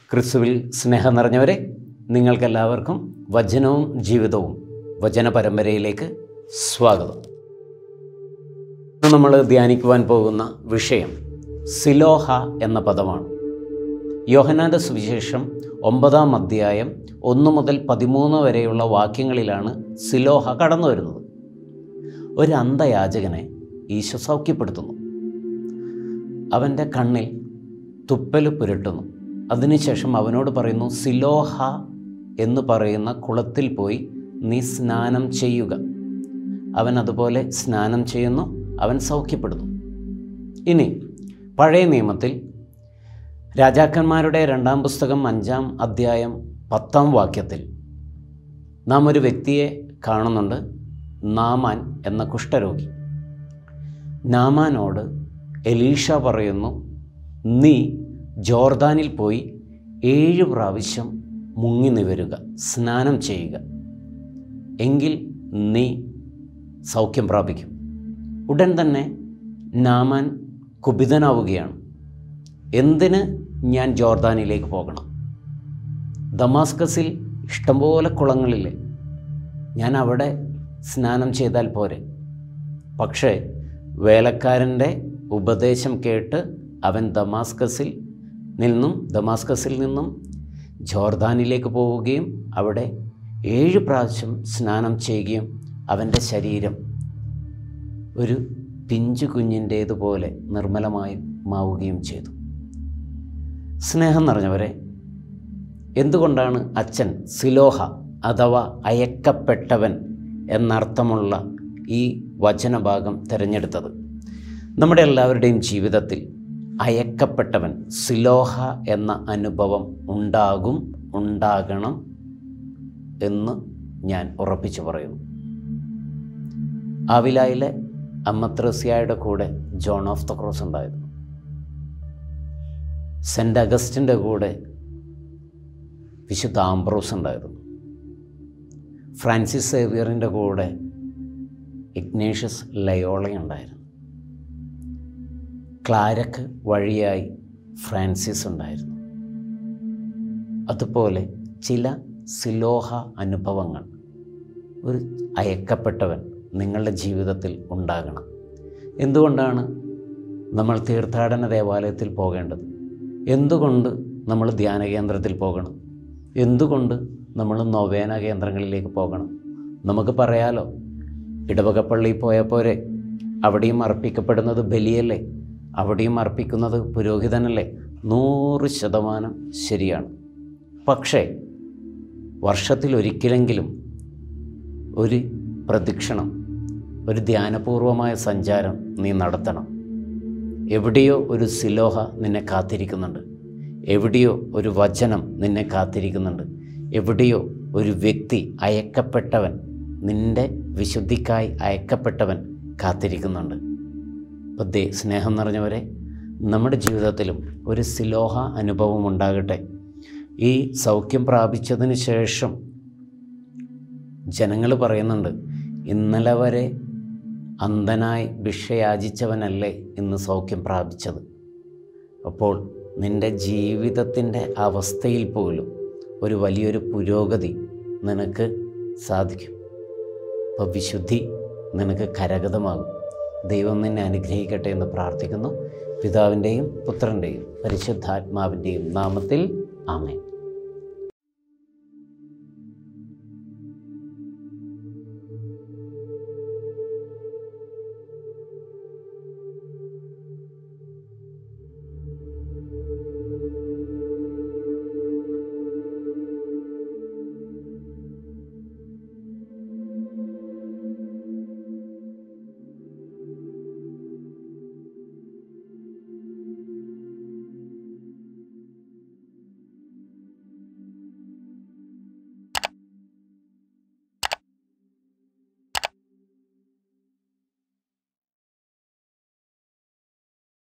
ക്രിസ്തുവിൽ സ്നേഹം നിറഞ്ഞവരെ നിങ്ങൾക്കെല്ലാവർക്കും വചനവും ജീവിതവും വചന പരമ്പരയിലേക്ക് സ്വാഗതം ഇന്ന് നമ്മൾ ധ്യാനിക്കുവാൻ പോകുന്ന വിഷയം സിലോഹ എന്ന പദമാണ് യോഹനാന്റെ സുവിശേഷം ഒമ്പതാം അധ്യായം ഒന്ന് മുതൽ പതിമൂന്ന് വരെയുള്ള വാക്യങ്ങളിലാണ് സിലോഹ കടന്നു വരുന്നത് ഒരു അന്ധയാചകനെ ഈശോ സൗഖ്യപ്പെടുത്തുന്നു അവൻ്റെ കണ്ണിൽ തുപ്പൽ പുരട്ടുന്നു അതിനുശേഷം അവനോട് പറയുന്നു സിലോഹ എന്ന് പറയുന്ന കുളത്തിൽ പോയി നീ സ്നാനം ചെയ്യുക അവൻ അതുപോലെ സ്നാനം ചെയ്യുന്നു അവൻ സൗഖ്യപ്പെടുന്നു ഇനി പഴയ നിയമത്തിൽ രാജാക്കന്മാരുടെ രണ്ടാം പുസ്തകം അഞ്ചാം അധ്യായം പത്താം വാക്യത്തിൽ നാം ഒരു വ്യക്തിയെ കാണുന്നുണ്ട് നാമാൻ എന്ന കുഷ്ഠരോഗി നാമാനോട് എലീഷ പറയുന്നു നീ ജോർദാനിൽ പോയി ഏഴ് പ്രാവശ്യം മുങ്ങി നിവരുക സ്നാനം ചെയ്യുക എങ്കിൽ നീ സൗഖ്യം പ്രാപിക്കും ഉടൻ തന്നെ നാമാൻ കുപിതനാവുകയാണ് എന്തിന് ഞാൻ ജോർദാനിലേക്ക് പോകണം ദമാസ്കസിൽ ഇഷ്ടംപോലെ കുളങ്ങളില്ലേ ഞാൻ അവിടെ സ്നാനം ചെയ്താൽ പോരെ പക്ഷേ വേലക്കാരൻ്റെ ഉപദേശം കേട്ട് അവൻ ദമാസ്കസിൽ നിന്നും ദമാസ്കസിൽ നിന്നും ജോർദാനിലേക്ക് പോവുകയും അവിടെ ഏഴ് പ്രാവശ്യം സ്നാനം ചെയ്യുകയും അവൻ്റെ ശരീരം ഒരു പിഞ്ചു കുഞ്ഞിൻ്റേതുപോലെ നിർമ്മലമായി മാവുകയും ചെയ്തു സ്നേഹം നിറഞ്ഞവരെ എന്തുകൊണ്ടാണ് അച്ഛൻ സിലോഹ അഥവാ അയക്കപ്പെട്ടവൻ എന്നർത്ഥമുള്ള ഈ വചനഭാഗം തിരഞ്ഞെടുത്തത് നമ്മുടെ എല്ലാവരുടെയും ജീവിതത്തിൽ അയക്കപ്പെട്ടവൻ സിലോഹ എന്ന അനുഭവം ഉണ്ടാകും ഉണ്ടാകണം എന്ന് ഞാൻ ഉറപ്പിച്ചു പറയുന്നു ആവിലായിലെ അമ്മത്രസ്യായുടെ കൂടെ ജോൺ ഓഫ് ദ ക്രോസ് ഉണ്ടായിരുന്നു സെൻറ്റ് അഗസ്റ്റിൻ്റെ കൂടെ വിശുദ്ധ ആംബ്രോസ് ഉണ്ടായിരുന്നു ഫ്രാൻസിസ് സേവിയറിൻ്റെ കൂടെ ഇഗ്നേഷ്യസ് ലയോള ഉണ്ടായിരുന്നു ക്ലാരക്ക് വഴിയായി ഫ്രാൻസിസ് ഉണ്ടായിരുന്നു അതുപോലെ ചില സിലോഹ അനുഭവങ്ങൾ ഒരു അയക്കപ്പെട്ടവൻ നിങ്ങളുടെ ജീവിതത്തിൽ ഉണ്ടാകണം എന്തുകൊണ്ടാണ് നമ്മൾ തീർത്ഥാടന ദേവാലയത്തിൽ പോകേണ്ടത് എന്തുകൊണ്ട് നമ്മൾ ധ്യാന കേന്ദ്രത്തിൽ പോകണം എന്തുകൊണ്ട് നമ്മൾ നൊവേന കേന്ദ്രങ്ങളിലേക്ക് പോകണം നമുക്ക് പറയാലോ ഇടവകപ്പള്ളിയിൽ പോയാൽ പോരെ അവിടെയും അർപ്പിക്കപ്പെടുന്നത് ബലിയല്ലേ അവിടെയും അർപ്പിക്കുന്നത് പുരോഹിതനല്ലേ നൂറ് ശതമാനം ശരിയാണ് പക്ഷേ വർഷത്തിലൊരിക്കലെങ്കിലും ഒരു പ്രദക്ഷിണം ഒരു ധ്യാനപൂർവമായ സഞ്ചാരം നീ നടത്തണം എവിടെയോ ഒരു സിലോഹ നിന്നെ കാത്തിരിക്കുന്നുണ്ട് എവിടെയോ ഒരു വചനം നിന്നെ കാത്തിരിക്കുന്നുണ്ട് എവിടെയോ ഒരു വ്യക്തി അയക്കപ്പെട്ടവൻ നിൻ്റെ വിശുദ്ധിക്കായി അയക്കപ്പെട്ടവൻ കാത്തിരിക്കുന്നുണ്ട് അപ്പോൾ ദേ സ്നേഹം നിറഞ്ഞവരെ നമ്മുടെ ജീവിതത്തിലും ഒരു സിലോഹ അനുഭവം ഉണ്ടാകട്ടെ ഈ സൗഖ്യം പ്രാപിച്ചതിന് ശേഷം ജനങ്ങൾ പറയുന്നുണ്ട് ഇന്നലെ വരെ അന്ധനായി ഭിക്ഷയാചിച്ചവനല്ലേ ഇന്ന് സൗഖ്യം പ്രാപിച്ചത് അപ്പോൾ നിൻ്റെ ജീവിതത്തിൻ്റെ അവസ്ഥയിൽ പോലും ഒരു വലിയൊരു പുരോഗതി നിനക്ക് സാധിക്കും അപ്പോൾ വിശുദ്ധി നിനക്ക് കരഗതമാകും ദൈവം നിന്നെ അനുഗ്രഹിക്കട്ടെ എന്ന് പ്രാർത്ഥിക്കുന്നു പിതാവിൻ്റെയും പുത്രൻ്റെയും പരിശുദ്ധാത്മാവിൻ്റെയും നാമത്തിൽ ആമേൻ